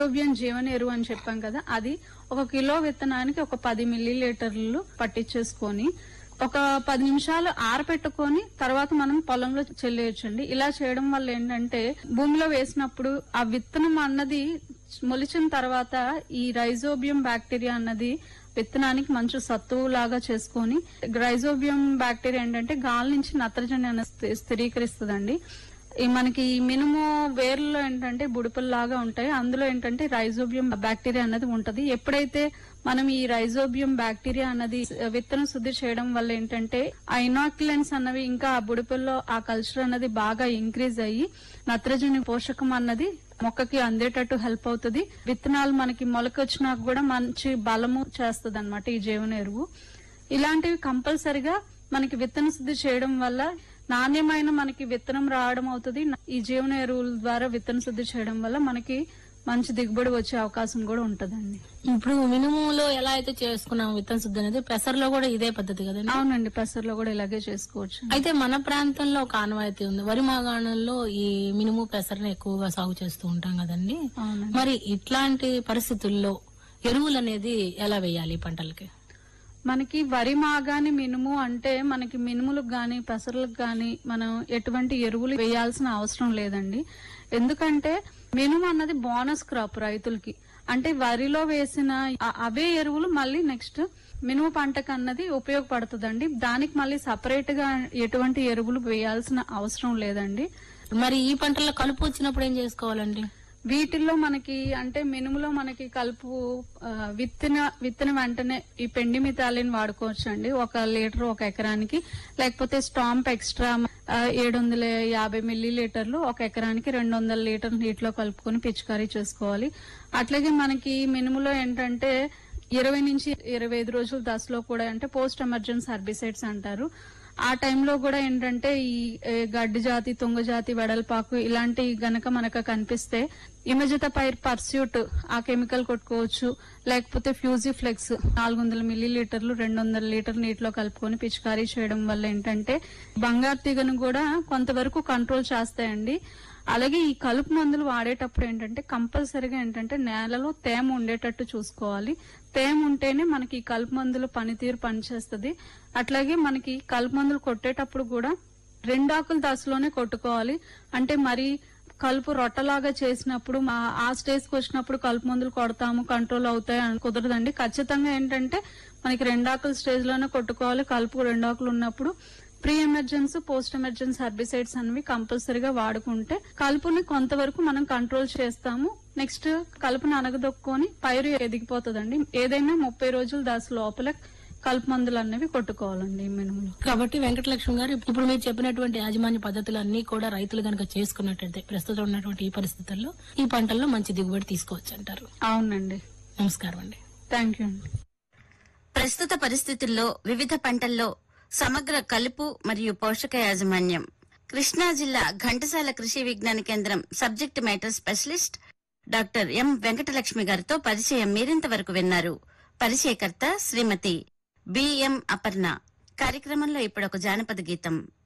rhizobium జీవన ఎరువు అని చెప్పాం కదా అది ఒక కిలో విత్తనానికి ఒక పది మిల్లీ లీటర్లు పట్టించేసుకొని ఒక పది నిమిషాలు ఆరపెట్టుకొని తర్వాత మనం పొలంలో చెల్లేయచ్చండి ఇలా చేయడం వల్ల ఏంటంటే భూమిలో వేసినప్పుడు ఆ విత్తనం అన్నది మొలిచిన తర్వాత ఈ రైజోబియం బ్యాక్టీరియా అన్నది విత్తనానికి మంచి సత్తువు లాగా చేసుకొని రైజోబియం బ్యాక్టీరియా ఏంటంటే గాలి నుంచి నత్రజని అనేది స్థిరీకరిస్తుందండి ఈ మనకి ఈ మినుము వేర్లలో ఏంటంటే బుడపల్లాగా ఉంటాయి అందులో ఏంటంటే రైజోబియం బ్యాక్టీరియా అన్నది ఉంటది ఎప్పుడైతే మనం ఈ రైజోబియం బ్యాక్టీరియా అన్నది విత్తనం శుద్ధి చేయడం వల్ల ఏంటంటే ఆ ఇనాక్యులెంట్స్ అన్నవి ఇంకా ఆ బుడపల్లో ఆ కల్చర్ అన్నది బాగా ఇంక్రీజ్ అయ్యి నత్రజని పోషకం అన్నది మొక్కకి అందేటట్టు హెల్ప్ అవుతుంది విత్తనాలు మనకి మొలకొచ్చినాక కూడా మంచి బలము చేస్తుంది ఈ జీవన ఎరువు ఇలాంటివి కంపల్సరిగా మనకి విత్తన శుద్ధి చేయడం వల్ల నాణ్యమైన మనకి విత్తనం రావడం అవుతుంది ఈ జీవన ఎరువుల ద్వారా విత్తన శుద్ధి చేయడం వల్ల మనకి మంచి దిగుబడి వచ్చే అవకాశం కూడా ఉంటదండి ఇప్పుడు మినుములో ఎలా అయితే చేసుకున్నాం విత్తన శుద్ధి అనేది పెసర్లో కూడా ఇదే పద్ధతి కదండి అవునండి పెసర్లో కూడా ఇలాగే చేసుకోవచ్చు అయితే మన ప్రాంతంలో ఒక ఆనవాయితీ ఉంది వరి మాగాణంలో ఈ మినుము పెసరని ఎక్కువగా సాగు చేస్తూ ఉంటాం కదండి అవునండి మరి ఇట్లాంటి పరిస్థితుల్లో ఎరువులు అనేది ఎలా వేయాలి ఈ పంటలకి మనకి వరి మాగాని మినుము అంటే మనకి మినుములకు గాని పెసర్లకు గాని మనం ఎటువంటి ఎరువులు వేయాల్సిన అవసరం లేదండి ఎందుకంటే మినుము అన్నది బోనస్ క్రాప్ రైతులకి అంటే వరిలో వేసిన ఆ- అవే ఎరువులు మళ్ళీ నెక్స్ట్ మినుము పంటకు అన్నది ఉపయోగపడుతుందండి దానికి మళ్ళీ సపరేట్ గా ఎటువంటి ఎరువులు వేయాల్సిన అవసరం లేదండి మరి ఈ పంటల్లో కలుపు వచ్చినప్పుడు ఏం చేసుకోవాలండి వీటిల్లో మనకి అంటే మినుములో మనకి కలుపు ఆ, విత్తన విత్తన వెంటనే ఈ పెండి మితాలిని వాడుకోవచ్చు అండి ఒక లీటర్ ఒక ఎకరానికి లేకపోతే స్టాంప్ ఎక్స్ట్రా ఏడు వందల యాభై మిల్లీ లీటర్లు ఒక ఎకరానికి రెండు వందల లీటర్ నీటిలో కలుపుకొని పిచికారీ చేసుకోవాలి అట్లాగే మనకి మినుములో ఏంటంటే ఇరవై నుంచి ఇరవై ఐదు రోజుల దశలో కూడా అంటే పోస్ట్ ఎమర్జెన్సీ హర్బిసైడ్స్ అంటారు ఆ టైంలో కూడా ఏంటంటే ఈ ఏ, గడ్డి జాతి తుంగ జాతి వెడల్పాకు ఇలాంటి గనక మనకు కనిపిస్తే ఇమజిత పైర్ పర్స్యూట్ ఆ కెమికల్ కొట్టుకోవచ్చు లేకపోతే ఫ్యూజీ ఫ్లెక్స్ నాలుగు వందల మిల్లీ లీటర్లు రెండు వందల లీటర్ నీటిలో కలుపుకొని పిచికారీ చేయడం వల్ల ఏంటంటే బంగారు తీగను కూడా కొంతవరకు కంట్రోల్ చేస్తాయండి అలాగే ఈ కలుపు మందులు వాడేటప్పుడు ఏంటంటే కంపల్సరీగా ఏంటంటే నేలలో తేమ ఉండేటట్టు చూసుకోవాలి తేమ ఉంటేనే మనకి ఈ కలుపు మందులు పనితీరు పనిచేస్తుంది అట్లాగే మనకి కలుపు మందులు కొట్టేటప్పుడు కూడా రెండాకుల దశలోనే కొట్టుకోవాలి అంటే మరి కలుపు రొట్టలాగా చేసినప్పుడు మా- ఆ స్టేజ్ కి వచ్చినప్పుడు కలుపు మందులు కొడతాము కంట్రోల్ అవుతాయి అని కుదరదండి ఖచ్చితంగా ఏంటంటే మనకి రెండాకుల స్టేజ్ లోనే కొట్టుకోవాలి కలుపు రెండాకులు ఉన్నప్పుడు pre emergency post emergency herbicides అనేవి కంపల్సరీగా వాడుకుంటే కలుపుని కొంతవరకు మనం కంట్రోల్ చేస్తాము నెక్స్ట్ కలుపుని అనగదొక్కుని పైరు ఎదిగిపోతుందండి ఏదైనా ముప్పై రోజుల దశ లోపల కలుపు మందులు అనేవి కొట్టుకోవాలండి ఈ మినుములు కాబట్టి వెంకటలక్ష్మి గారు ఇప్పుడు మీరు చెప్పినటువంటి యాజమాన్య పద్ధతులు అన్ని కూడా రైతులు గనక చేసుకున్నట్టయితే ప్రస్తుతం ఉన్నటువంటి ఈ పరిస్థితుల్లో ఈ పంటల్లో మంచి దిగుబడి తీసుకోవచ్చు అంటారు అవునండి నమస్కారం అండి థ్యాంక్ యూ అండి ప్రస్తుత పరిస్థితుల్లో వివిధ పంటల్లో సమగ్ర కలుపు మరియు పోషక యాజమాన్యం కృష్ణా జిల్లా Ghantasala Krishi Vigyan Kendra subject matter specialist doctor M Venkatalakshmi గారితో పరిచయం మీరింతవరకు విన్నారు పరిచయకర్త శ్రీమతి బిఎం అపర్ణ కార్యక్రమంలో ఇప్పుడు ఒక జానపద గీతం